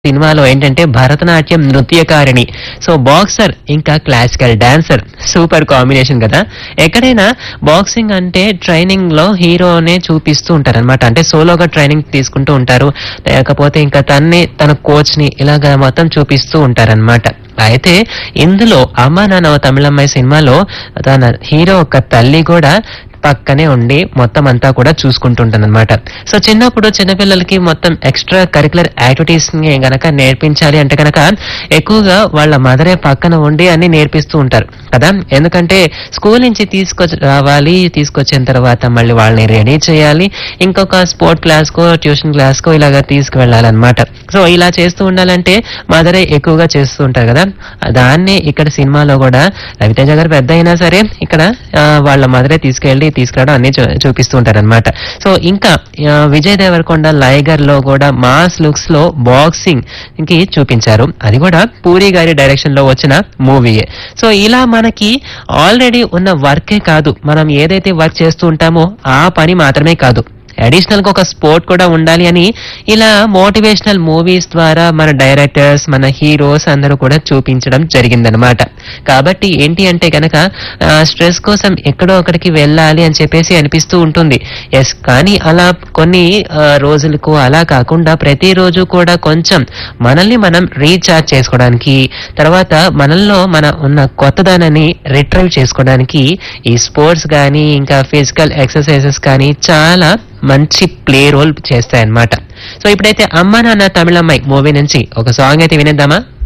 సినిమాలో ఏంటంటే భరతనాట్యం నృత్యకారిణి సో బాక్సర్ ఇంకా క్లాసికల్ డాన్సర్ సూపర్ కాంబినేషన్ కదా ఎక్కడైనా బాక్సింగ్ అంటే ట్రైనింగ్ లో హీరోనే చూపిస్తూ ఉంటారు అనమాట అంటే సోలోగా ట్రైనింగ్ తీసుకుంటూ ఉంటారు లేకపోతే ఇంకా తన్నే తన కోచ్ ని ఇలాగా మొత్తం చూపిస్తూ ఉంటారన్నమాట అయితే ఇందులో అమ్మ నాన్న ఓ తమిళమ్మాయి సినిమాలో తన హీరో ఒక తల్లి కూడా పక్కనే ఉండి మొత్తం అంతా కూడా చూసుకుంటుంటుంది అనమాట సో చిన్నప్పుడు చిన్నపిల్లలకి మొత్తం ఎక్స్ట్రా కరికులర్ యాక్టివిటీస్ ని గనక నేర్పించాలి అంటే గనక ఎక్కువగా వాళ్ళ మదరే పక్కన ఉండి అన్ని నేర్పిస్తూ ఉంటారు కదా ఎందుకంటే స్కూల్ నుంచి తీసుకొచ్చి రావాలి తీసుకొచ్చిన తర్వాత మళ్ళీ వాళ్ళని రెడీ చేయాలి ఇంకొక స్పోర్ట్ క్లాస్ కో ట్యూషన్ క్లాస్ కో ఇలాగా తీసుకువెళ్ళాలన్నమాట సో ఇలా చేస్తూ ఉండాలంటే మదరే ఎక్కువగా చేస్తూ ఉంటారు కదా దాన్ని ఇక్కడ సినిమాలో కూడా రవితేజ గారు పెద్ద అయినా సరే ఇక్కడ ఆ, వాళ్ళ మదరే తీసుకెళ్లి తీసుకురావడం అన్ని చూ- చూపిస్తూ ఉంటారు అనమాట సో ఇంకా ఆ, విజయ్ దేవరకొండ లైగర్ లో కూడా మాస్ లుక్స్ లో బాక్సింగ్ కి చూపించారు అది కూడా పూరి గారి డైరెక్షన్ లో వచ్చిన మూవీయే సో ఇలా మనకి ఆల్రెడీ ఉన్న వర్కే కాదు మనం ఏదైతే వర్క్ చేస్తూ ఉంటామో ఆ పని మాత్రమే కాదు అడిషనల్ గా ఒక స్పోర్ట్ కూడా ఉండాలి అని ఇలా మోటివేషనల్ మూవీస్ ద్వారా మన డైరెక్టర్స్ మన హీరోస్ అందరూ కూడా చూపించడం జరిగిందనమాట కాబట్టి ఏంటి అంటే గనక స్ట్రెస్ కోసం ఎక్కడో ఒకడికి వెళ్ళాలి అని చెప్పేసి అనిపిస్తూ ఉంటుంది ఎస్ కానీ అలా కొన్ని ఆ, రోజులకు అలా కాకుండా ప్రతిరోజు కూడా కొంచెం మనల్ని మనం రీఛార్జ్ చేసుకోవడానికి తర్వాత మనల్లో మన ఉన్న కొత్తదనాన్ని రిట్రైవ్ చేసుకోవడానికి ఈ స్పోర్ట్స్ కానీ ఇంకా ఫిజికల్ ఎక్సర్సైజెస్ కానీ చాలా మంచి ప్లే రోల్ చేస్తాయన్నమాట సో ఇప్పుడైతే అమ్మ నాన్న తమిళమ్మాయి మూవీ నుంచి ఒక సాంగ్ అయితే వినేద్దామా